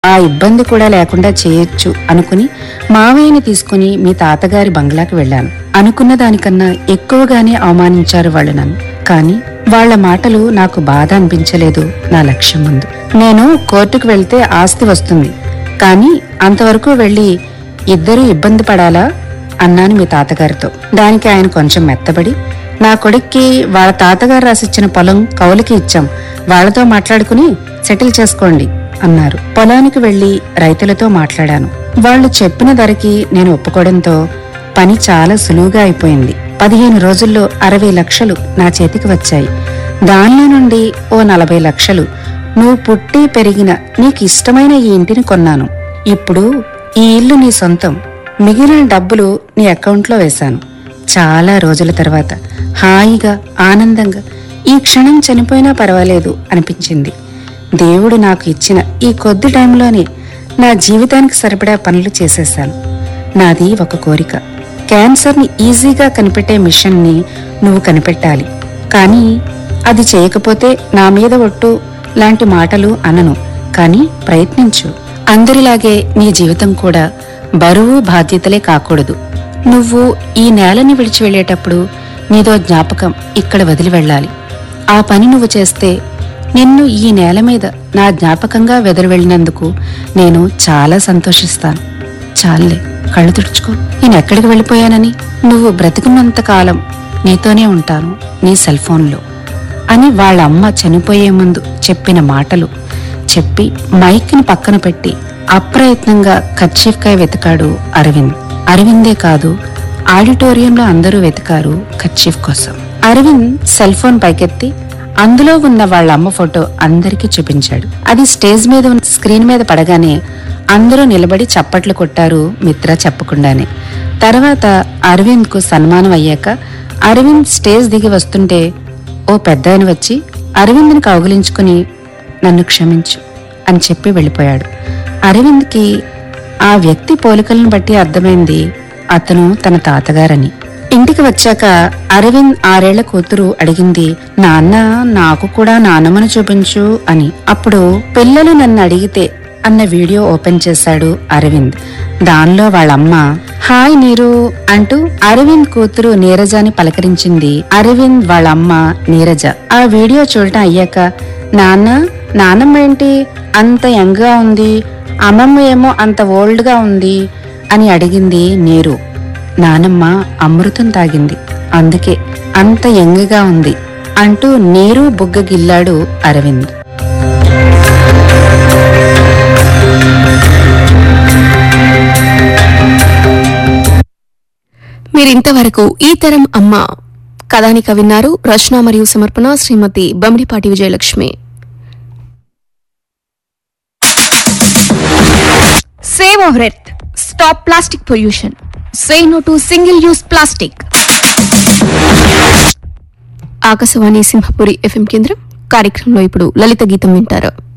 ఆ ఇబ్బంది కూడా లేకుండా చేయొచ్చు అనుకుని మావయ్యని తీసుకుని మీ తాతగారి బంగ్లాకి వెళ్ళాను అనుకున్న దానికన్నా ఎక్కువగానే అవమానించారు వాళ్ళు నన్ను కానీ వాళ్ళ మాటలు నాకు బాధ అనిపించలేదు నా లక్ష్యం ముందు నేను కోర్టుకు వెళ్తే ఆస్తి వస్తుంది కానీ అంతవరకు వెళ్ళి ఇద్దరూ ఇబ్బంది పడాలా అన్నాను మీ తాతగారితో దానికి ఆయన కొంచెం మెత్తబడి నా కొడుక్కి వాళ్ళ తాతగారు రాసిచ్చిన పొలం కౌలుకి ఇచ్చాం వాళ్ళతో మాట్లాడుకుని సెటిల్ చేసుకోండి అన్నారు పొలానికి వెళ్లి రైతులతో మాట్లాడాను వాళ్ళు చెప్పిన ధరకి నేను ఒప్పుకోవడంతో పని చాలా సులువుగా అయిపోయింది పదిహేను రోజుల్లో అరవై లక్షలు నా చేతికి వచ్చాయి దానిలో నుండి ఓ నలభై లక్షలు నువ్వు పుట్టి పెరిగిన నీకు ఇష్టమైన ఈ ఇంటిని కొన్నాను ఇప్పుడు ఈ ఇల్లు నీ సొంతం మిగిలిన డబ్బులు నీ అకౌంట్లో వేశాను చాలా రోజుల తర్వాత హాయిగా ఆనందంగా ఈ క్షణం చనిపోయినా పర్వాలేదు అనిపించింది దేవుడు నాకు ఇచ్చిన ఈ కొద్ది టైంలోనే నా జీవితానికి సరిపడా పనులు చేసేశాను నాది ఒక కోరిక క్యాన్సర్ని ఈజీగా కనిపెట్టే మిషన్ని నువ్వు కనిపెట్టాలి కానీ అది చేయకపోతే నా మీద ఒట్టు లాంటి మాటలు అనను కానీ ప్రయత్నించు అందరిలాగే నీ జీవితం కూడా బరువు బాధ్యతలే కాకూడదు నువ్వు ఈ నేలని విడిచి వెళ్ళేటప్పుడు నీదో జ్ఞాపకం ఇక్కడ వదిలి వెళ్ళాలి ఆ పని నువ్వు చేస్తే నిన్ను ఈ నేల మీద నా జ్ఞాపకంగా వెదరు వెళ్ళినందుకు నేను చాలా సంతోషిస్తాను చాలే కళ్ళు తుడుచుకో నేను ఎక్కడికి వెళ్ళిపోయానని నువ్వు బ్రతికున్నంత కాలం నీతోనే ఉంటాను నీ సెల్ ఫోన్లో అని వాళ్ళ అమ్మ చనిపోయే ముందు చెప్పిన మాటలు చెప్పి మైక్ని పక్కన పెట్టి అప్రయత్నంగా కర్చీఫ్కాయ వెతికాడు అరవింద్ అరవిందే కాదు ఆడిటోరియంలో అందరూ వెతికారు కర్చీఫ్ కోసం అరవింద్ సెల్ ఫోన్ పైకెత్తి అందులో ఉన్న వాళ్ళ అమ్మ ఫోటో అందరికీ చూపించాడు అది స్టేజ్ మీద ఉన్న స్క్రీన్ మీద పడగానే అందరూ నిలబడి చప్పట్లు కొట్టారు మిత్ర చెప్పకుండానే తర్వాత అరవింద్ కు సన్మానం అయ్యాక అరవింద్ స్టేజ్ దిగి వస్తుంటే ఓ పెద్దాయన వచ్చి అరవింద్ని కౌగిలించుకుని నన్ను క్షమించు అని చెప్పి వెళ్ళిపోయాడు అరవింద్కి ఆ వ్యక్తి పోలికలను బట్టి అర్థమైంది అతను తన తాతగారని ఇంటికి వచ్చాక అరవింద్ ఆరేళ్ల కూతురు అడిగింది నాన్న నాకు కూడా నాన్నమ్మను చూపించు అని అప్పుడు పిల్లలు నన్ను అడిగితే అన్న వీడియో ఓపెన్ చేశాడు అరవింద్ దానిలో వాళ్ళమ్మ హాయ్ నీరు అంటూ అరవింద్ కూతురు నీరజని పలకరించింది అరవింద్ వాళ్ళమ్మ నీరజ ఆ వీడియో చూడటం అయ్యాక నాన్న నానమ్మ ఏంటి అంత యంగ్ గా ఉంది అమ్మమ్మ ఏమో అంత ఓల్డ్ గా ఉంది అని అడిగింది నీరు నానమ్మ అమృతం తాగింది అందుకే అంత యంగ్గా ఉంది అంటూ నీరు బుగ్గ గిల్లాడు అరవింద్ మీరింతవరకు ఈ తరం అమ్మ కథానిక విన్నారు రచన మరియు సమర్పణ Shrimati Bamidipati Vijayalakshmi Save our earth. Stop plastic pollution. Say no to single use plastic. Akashvani Simhapuri FM కేంద్రం కార్యక్రమంలో ఇప్పుడు లలిత గీతం వింటారు